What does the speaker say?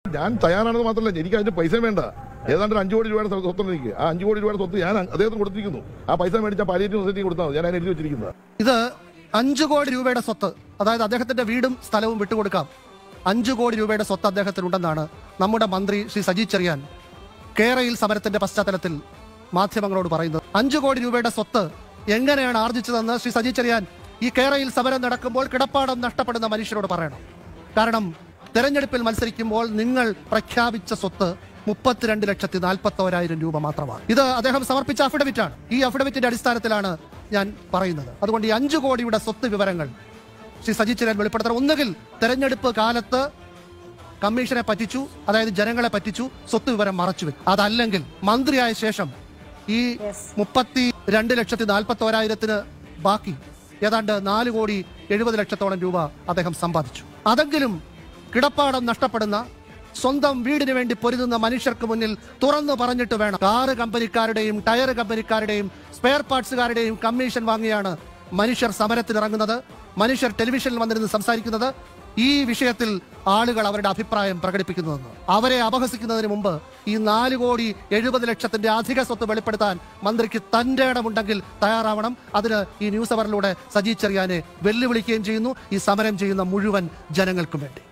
ഞാൻ തയ്യാറാണെന്ന് മാത്രമല്ല എനിക്ക് അതിന്റെ പൈസ വേണ്ട ഏതാണ്ട് ഒരു അഞ്ചു കോടി രൂപയുടെ സ്വത്തുണ്ട് എനിക്ക് ആ അഞ്ചു കോടി രൂപയുടെ സ്വത്ത് ഞാൻ അദ്ദേഹത്തിന് കൊടുത്തിരിക്കുന്നു ആ പൈസ മേടിച്ച പാലിയേറ്റീവ് സൊസൈറ്റി കൊടുത്താൽ മതി. ഞാൻ അതിന് എഴുതി വെച്ചിരിക്കുന്നത് ഇത് അഞ്ചു കോടി രൂപയുടെ സ്വത്ത് അതായത് അദ്ദേഹത്തിന്റെ വീടും സ്ഥലവും വിട്ടുകൊടുക്കാം അഞ്ചു കോടി രൂപയുടെ സ്വത്ത് അദ്ദേഹത്തിനുണ്ടെന്നാണ് നമ്മുടെ മന്ത്രി ശ്രീ സജി ചെറിയാൻ കേരയിൽ സമരത്തിന്റെ പശ്ചാത്തലത്തിൽ മാധ്യമങ്ങളോട് പറയുന്നത് അഞ്ചു കോടി രൂപയുടെ സ്വത്ത് എങ്ങനെയാണ് ആർജിച്ചതെന്ന് ശ്രീ സജി ചെറിയാൻ ഈ കേരയിൽ സമരം നടക്കുമ്പോൾ കിടപ്പാടം നഷ്ടപ്പെടുന്ന മനുഷ്യരോട് പറയണം കാരണം തെരഞ്ഞെടുപ്പിൽ മത്സരിക്കുമ്പോൾ നിങ്ങൾ പ്രഖ്യാപിച്ച സ്വത്ത് മുപ്പത്തിരണ്ട് ലക്ഷത്തി നാൽപ്പത്തോരായിരം രൂപ മാത്രമാണ് ഇത് അദ്ദേഹം സമർപ്പിച്ച അഫിഡവിറ്റ് ആണ് ഈ അഫിഡവിറ്റിന്റെ അടിസ്ഥാനത്തിലാണ് ഞാൻ പറയുന്നത് അതുകൊണ്ട് ഈ അഞ്ചു കോടിയുടെ സ്വത്ത് വിവരങ്ങൾ ശ്രീ സജി ചെറിയാൻ വെളിപ്പെടുത്തണം ഒന്നുകിൽ തെരഞ്ഞെടുപ്പ് കാലത്ത് കമ്മീഷനെ പറ്റിച്ചു അതായത് ജനങ്ങളെ പറ്റിച്ചു സ്വത്ത് വിവരം മറച്ചു വെച്ചു അതല്ലെങ്കിൽ മന്ത്രിയായ ശേഷം ഈ മുപ്പത്തി രണ്ട് ലക്ഷത്തി നാൽപ്പത്തി ഓരായിരത്തിന് ബാക്കി ഏതാണ്ട് നാല് കോടി എഴുപത് ലക്ഷത്തോളം രൂപ അദ്ദേഹം സമ്പാദിച്ചു അതെങ്കിലും കിടപ്പാടം നഷ്ടപ്പെടുന്ന സ്വന്തം വീടിന് വേണ്ടി പൊരുതുന്ന മനുഷ്യർക്ക് മുന്നിൽ തുറന്നു പറഞ്ഞിട്ട് വേണം കാറ് കമ്പനിക്കാരുടെയും ടയർ കമ്പനിക്കാരുടെയും സ്പെയർ പാർട്സുകാരുടെയും കമ്മീഷൻ വാങ്ങിയാണ് മനുഷ്യർ സമരത്തിനിറങ്ങുന്നത് മനുഷ്യർ ടെലിവിഷനിൽ വന്നിരുന്ന് സംസാരിക്കുന്നത് ഈ വിഷയത്തിൽ ആളുകൾ അവരുടെ അഭിപ്രായം പ്രകടിപ്പിക്കുന്നതെന്ന് അവരെ അപഹസിക്കുന്നതിന് മുമ്പ് ഈ നാല് കോടി എഴുപത് ലക്ഷത്തിന്റെ അധിക സ്വത്ത് വെളിപ്പെടുത്താൻ മന്ത്രിക്ക് തന്റെ ഇടമുണ്ടെങ്കിൽ തയ്യാറാവണം അതിന് ഈ ന്യൂസ് അവറിലൂടെ സജി ചെറിയാനെ വെല്ലുവിളിക്കുകയും ചെയ്യുന്നു ഈ സമരം ചെയ്യുന്ന മുഴുവൻ ജനങ്ങൾക്കും വേണ്ടി